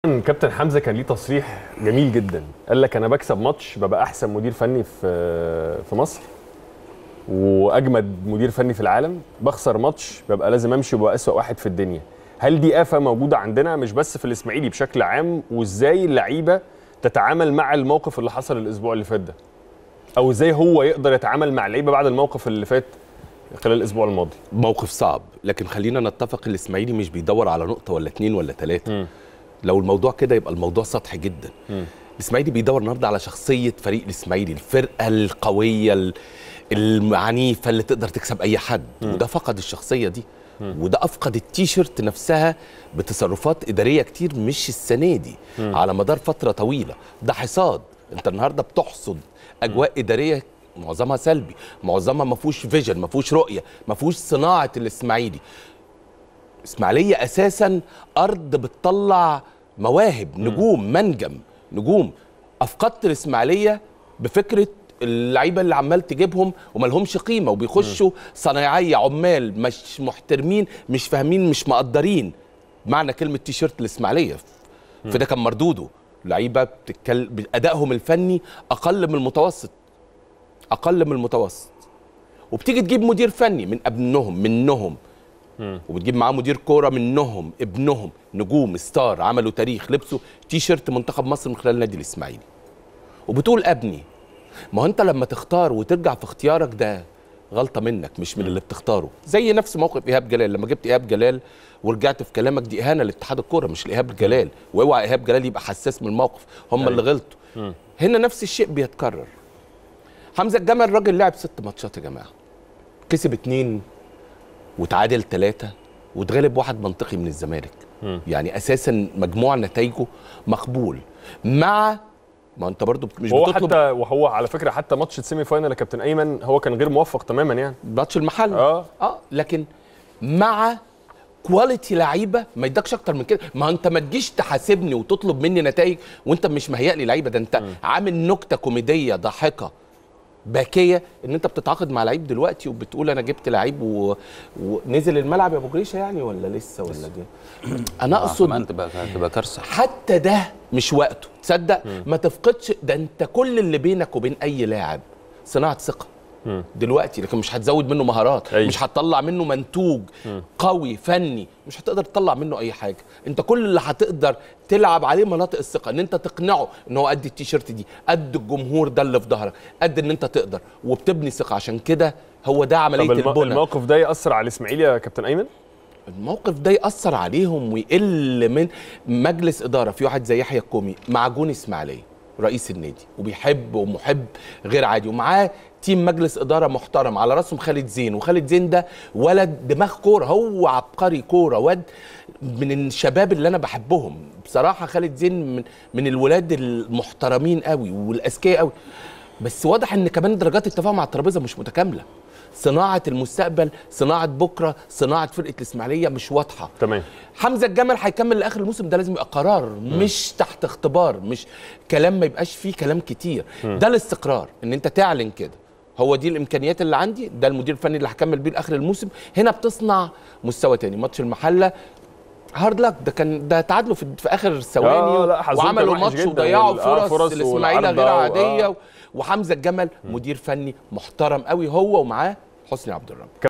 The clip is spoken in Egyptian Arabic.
كابتن حمزه كان ليه تصريح جميل جدا قال لك انا بكسب ماتش ببقى احسن مدير فني في في مصر واجمد مدير فني في العالم بخسر ماتش ببقى لازم امشي وببقى اسوأ واحد في الدنيا هل دي آفة موجودة عندنا مش بس في الإسماعيلي بشكل عام وإزاي اللعيبة تتعامل مع الموقف اللي حصل الأسبوع اللي فات ده أو إزاي هو يقدر يتعامل مع اللعيبة بعد الموقف اللي فات خلال الأسبوع الماضي موقف صعب لكن خلينا نتفق الاسماعيلي مش بيدور على نقطه ولا اتنين ولا تلاته لو الموضوع كده يبقى الموضوع سطحي جدا الاسماعيلي بيدور النهارده على شخصيه فريق الاسماعيلي الفرقه القويه ال- العنيفه اللي تقدر تكسب اي حد وده فقد الشخصيه دي وده افقد التيشيرت نفسها بتصرفات اداريه كتير مش السنه دي على مدار فتره طويله ده حصاد انت النهارده بتحصد اجواء اداريه معظمها سلبي معظمها ما فيهوش فيجن ما فيهوش رؤيه ما فيهوش صناعه الاسماعيلي اسماعيليه اساسا ارض بتطلع مواهب نجوم منجم نجوم افقدت الاسماعيليه بفكره اللعيبه اللي عمال تجيبهم وما لهمش قيمه وبيخشوا صنايعيه عمال مش محترمين مش فاهمين مش مقدرين معنى كلمه تيشيرت الاسماعيليه فده كان مردوده لعيبه بتتكلم ادائهم الفني اقل من المتوسط اقل من المتوسط وبتيجي تجيب مدير فني من ابنهم منهم وبتجيب معاه مدير كوره منهم ابنهم نجوم ستار عملوا تاريخ لبسوا تي شيرت منتخب مصر من خلال النادي الاسماعيلي وبتقول ابني ما هو انت لما تختار وترجع في اختيارك ده غلطه منك مش من اللي بتختاره زي نفس موقف ايهاب جلال لما جبت ايهاب جلال ورجعت في كلامك دي اهانه لاتحاد الكوره مش لايهاب جلال واوعى ايهاب جلال يبقى حساس من الموقف هم اللي غلطوا هنا نفس الشيء بيتكرر حمزه الجمل راجل لعب ست ماتشات يا جماعه كسب اتنين وتعادل ثلاثة واتغلب واحد منطقي من الزمالك يعني اساسا مجموع نتائجه مقبول مع ما انت برضو مش وهو بتطلب حتى وهو على فكرة حتى ماتش السيمي فاينال يا كابتن أيمن هو كان غير موفق تماما يعني ماتش المحل آه. اه لكن مع كواليتي لعيبه ما يدكش اكتر من كده ما انت ما تجيش تحاسبني وتطلب مني نتائج وانت مش مهيأ لي لعيبه ده انت عامل نكته كوميديه ضاحكه باكيه ان انت بتتعاقد مع لعيب دلوقتي وبتقول انا جبت لعيب و... ونزل الملعب يا ابو جريشه يعني ولا لسه ولا دي انا اقصد كمان تبقى تبقى كارثه حتى ده مش وقته تصدق ما تفقدش ده انت كل اللي بينك وبين اي لاعب صناعه ثقه دلوقتي لكن مش هتزود منه مهارات أيوة. مش هتطلع منه منتوج قوي فني مش هتقدر تطلع منه اي حاجه انت كل اللي هتقدر تلعب عليه مناطق الثقه ان انت تقنعه ان هو قد التيشيرت دي قد الجمهور ده اللي في ظهرك قد ان انت تقدر وبتبني ثقه عشان كده هو ده عمليه طب الم- البنى الموقف ده يأثر على الإسماعيلي يا كابتن أيمن الموقف ده يأثر عليهم ويقل من مجلس إدارة في واحد زي يحيى الكومي معجون إسماعيلية رئيس النادي وبيحب ومحب غير عادي ومعاه تيم مجلس إدارة محترم على راسهم خالد زين وخالد زين ده ولد دماغ كورة هو عبقري كورة واد من الشباب اللي أنا بحبهم بصراحة خالد زين من, من الولاد المحترمين قوي والأذكياء قوي بس واضح ان كمان درجات التفاهم مع الترابيزه مش متكامله صناعه المستقبل صناعه بكره صناعه فرقه الاسماعيليه مش واضحه تمام حمزه الجمل هيكمل لاخر الموسم ده لازم يبقى قرار مش تحت اختبار مش كلام ما يبقاش فيه كلام كتير ده الاستقرار ان انت تعلن كده هو دي الامكانيات اللي عندي ده المدير الفني اللي هكمل بيه لاخر الموسم هنا بتصنع مستوى تاني ماتش المحله هارد لك ده كان ده تعادلوا في, في اخر ثواني آه، لا، حظهم كان وعملوا وحش ماتش جدا وضيعوا وال- آه، فرص, فرص الاسماعيليه والعارضة غير و- عاديه آه. وحمزه الجمل مدير فني محترم قوي هو ومعاه حسني عبد الرب